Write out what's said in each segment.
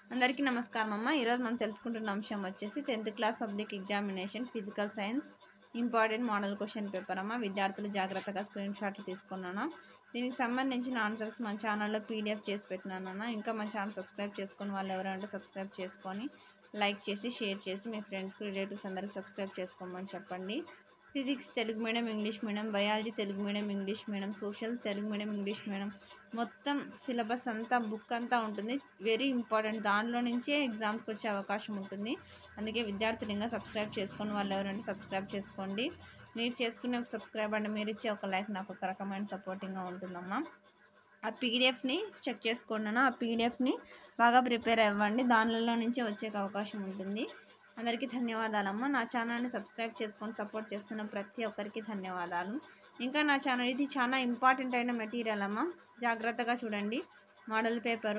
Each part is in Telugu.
అందరికీ నమస్కారం అమ్మ ఈరోజు మనం తెలుసుకుంటున్న అంశం వచ్చేసి tenth class public examination physical science important model question paper అమ్మ విద్యార్థులు జాగ్రత్తగా స్క్రీన్ షాట్లు తీసుకున్నాను దీనికి సంబంధించిన ఆన్సర్స్ మన ఛానల్లో పీడిఎఫ్ చేసి పెట్టినాను ఇంకా మన ఛానల్ సబ్స్క్రైబ్ చేసుకొని వాళ్ళు ఎవరంటే సబ్స్క్రైబ్ చేసుకొని లైక్ చేసి షేర్ చేసి మీ ఫ్రెండ్స్కి రిలేటివ్స్ అందరికి సబ్స్క్రైబ్ చేసుకోమని చెప్పండి physics Telugu medium English medium biology Telugu medium English medium social Telugu medium English medium మొత్తం సిలబస్ అంతా బుక్ అంతా ఉంటుంది వెరీ ఇంపార్టెంట్ దానిలో నుంచే ఎగ్జామ్స్కి వచ్చే అవకాశం ఉంటుంది అందుకే విద్యార్థులు ఇంకా సబ్స్క్రైబ్ చేసుకొని వాళ్ళు ఎవరంటే సబ్స్క్రైబ్ చేసుకోండి మీరు చేసుకునే ఒక సబ్స్క్రైబ్ అంటే మీరు ఇచ్చే ఒక లైక్ నాకు ఒక రకమైన సపోర్టింగ్గా ఉంటుందమ్మా ఆ పీడిఎఫ్ని చెక్ చేసుకోండి ఆ పీడిఎఫ్ని బాగా ప్రిపేర్ అవ్వండి దానిలో నుంచే వచ్చే అవకాశం ఉంటుంది అందరికీ ధన్యవాదాలమ్మా నా ఛానల్ని సబ్స్క్రైబ్ చేసుకొని సపోర్ట్ చేస్తున్న ప్రతి ఒక్కరికి ధన్యవాదాలు ఇంకా నా ఛానల్ ఇది చాలా ఇంపార్టెంట్ అయిన మెటీరియల్ అమ్మా జాగ్రత్తగా చూడండి మోడల్ పేపరు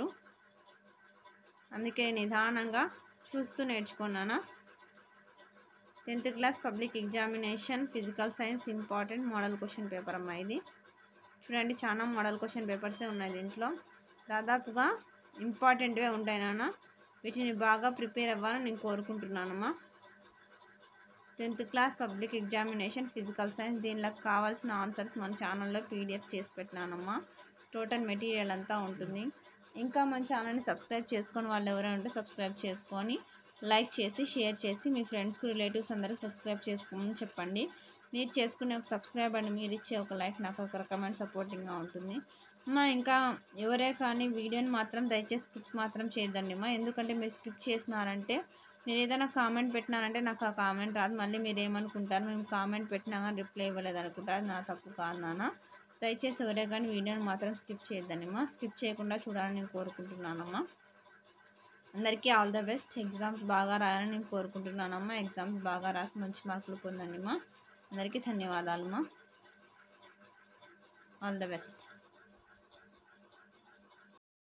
అందుకే నిదానంగా చూస్తూ నేర్చుకున్నాను tenth class public examination physical science important model question paper అమ్మా ఇది చూడండి చాలా మోడల్ క్వశ్చన్ పేపర్సే ఉన్నాయి దీంట్లో దాదాపుగా ఇంపార్టెంట్వే ఉంటాయి నాన్న వీటిని బాగా ప్రిపేర్ అవ్వాలని నేను కోరుకుంటున్నానమ్మా tenth class public examination physical science దీనిలోకి కావాల్సిన ఆన్సర్స్ మన ఛానల్లో పీడిఎఫ్ చేసి పెట్టినానమ్మా టోటల్ మెటీరియల్ అంతా ఉంటుంది ఇంకా మన ఛానల్ని సబ్స్క్రైబ్ చేసుకొని వాళ్ళు ఎవరైనా ఉంటే సబ్స్క్రైబ్ చేసుకొని లైక్ చేసి షేర్ చేసి మీ ఫ్రెండ్స్కి రిలేటివ్స్ అందరికి సబ్స్క్రైబ్ చేసుకోమని చెప్పండి మీరు చేసుకునే ఒక సబ్స్క్రైబ్ అండి మీరు ఇచ్చే ఒక లైక్ నాకు ఒక రకమైన సపోర్టింగ్గా ఉంటుంది అమ్మా ఇంకా ఎవరే కానీ వీడియోని మాత్రం దయచేసి స్కిప్ మాత్రం చేయొద్దండి అమ్మా ఎందుకంటే మీరు స్కిప్ చేసినారంటే మీరు ఏదైనా కామెంట్ పెట్టినారంటే నాకు ఆ కామెంట్ రాదు మళ్ళీ మీరు ఏమనుకుంటారు మేము కామెంట్ పెట్టినా కానీ రిప్లై ఇవ్వలేదు అనుకుంటారు అది నా తప్పు కాదు నాన్న దయచేసి ఎవరే కానీ వీడియోని మాత్రం స్కిప్ చేయొద్దనమ్మా స్కిప్ చేయకుండా చూడాలని నేను కోరుకుంటున్నానమ్మా అందరికీ ఆల్ ద బెస్ట్ ఎగ్జామ్స్ బాగా రాయాలని నేను కోరుకుంటున్నానమ్మా ఎగ్జామ్స్ బాగా రాసి మంచి మార్కులు పొందండి అమ్మా అందరికీ ధన్యవాదాలమ్మా ఆల్ ద బెస్ట్